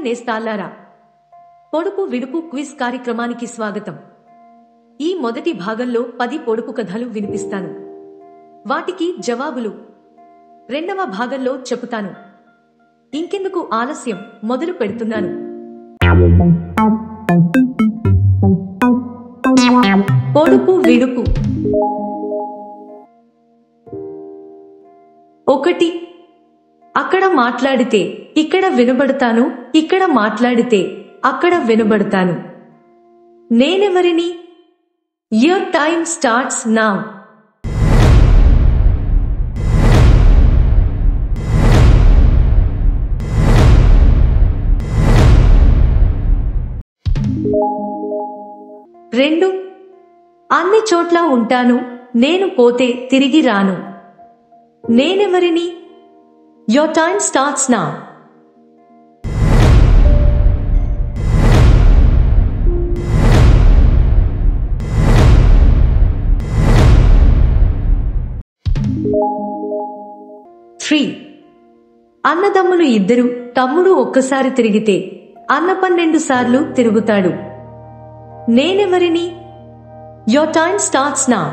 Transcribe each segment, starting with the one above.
నేస్తాల్లారా పొడుపు విడుపు క్విజ్ కార్యక్రమానికి స్వాగతం ఈ మొదటి భాగంలో పది పొడుపు కథలు వినిపిస్తాను వాటికి జవాబులు రెండవ భాగంలో చెబుతాను ఇంకెందుకు ఆలస్యం మొదలు పెడుతున్నాను పొడుపు విడుపు ఒకటి అక్కడ మాట్లాడితే ఇక్కడ వినబడతాను ఇక్కడ మాట్లాడితే అక్కడ వినబడతాను నేనెవరిని యువర్ టైమ్ స్టార్ట్స్ నా రెండు అన్ని చోట్ల ఉంటాను నేను పోతే తిరిగి రాను నేనెవరిని your time starts now three అన్నదమ్ములు ఇద్దరు తమ్ముడు ఒక్కసారి తిరిగితే అన్న పన్నెండు సార్లు తిరుగుతాడు నేనెవరిని your time starts now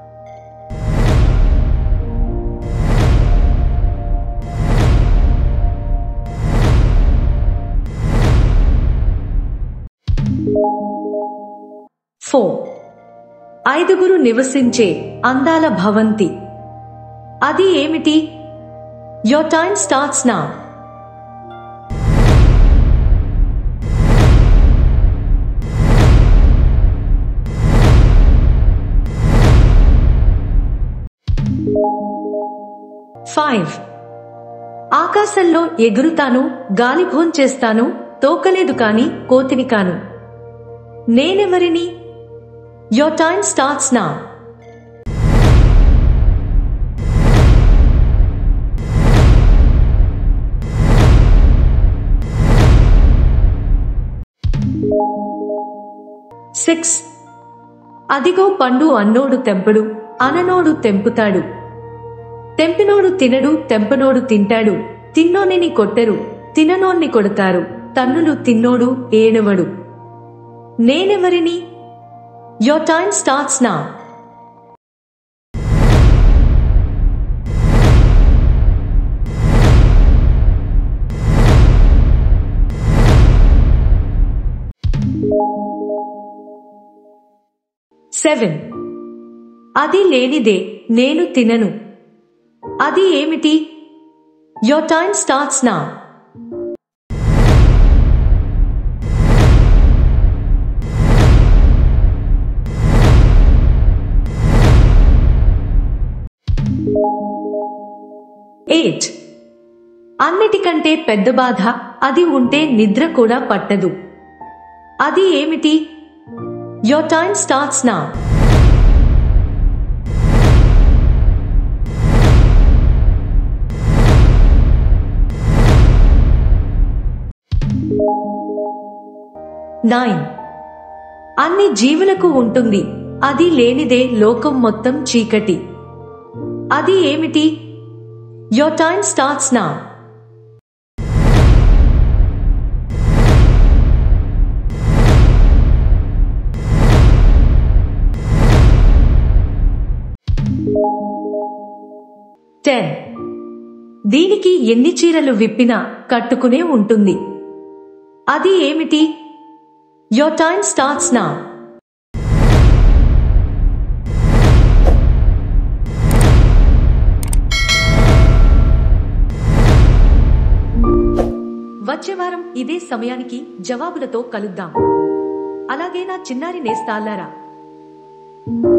four ఐదుగురు నివసించే అందాల భవంతి అది ఏమిటి your time starts now five ఆకాశంలో ఎగురుతాను గాలి భోంచేస్తాను తోకలేదు కాని కోతిని కాను నేనెవరిని your time starts now six అదిగో పండు అన్నోడు తెంపడు అననోడు తెంపుతాడు తెంపినోడు తినడు తెంపనోడు తింటాడు తిన్నోనిని కొట్టరు తిననోన్ని కొడతారు తన్నులు తిన్నోడు ఏడవడు నేనెవరిని your time starts now seven అది లేనిదే నేను తినను అది ఏమిటి your time starts now eight అన్నిటికంటే పెద్ద బాధ అది ఉంటే నిద్ర కూడా పట్టదు అది ఏమిటి your time starts now nine అన్ని జీవులకు ఉంటుంది అది లేనిదే లోకం మొత్తం చీకటి అది ఏమిటి your time starts now ten దీనికి ఎన్ని చీరలు విప్పినా కట్టుకునే ఉంటుంది అది ఏమిటి యోర్ టైమ్ స్టార్ట్స్ నా వచ్చే వారం ఇదే సమయానికి జవాబులతో కలుద్దాం అలాగే నా చిన్నారి నేస్తాలారా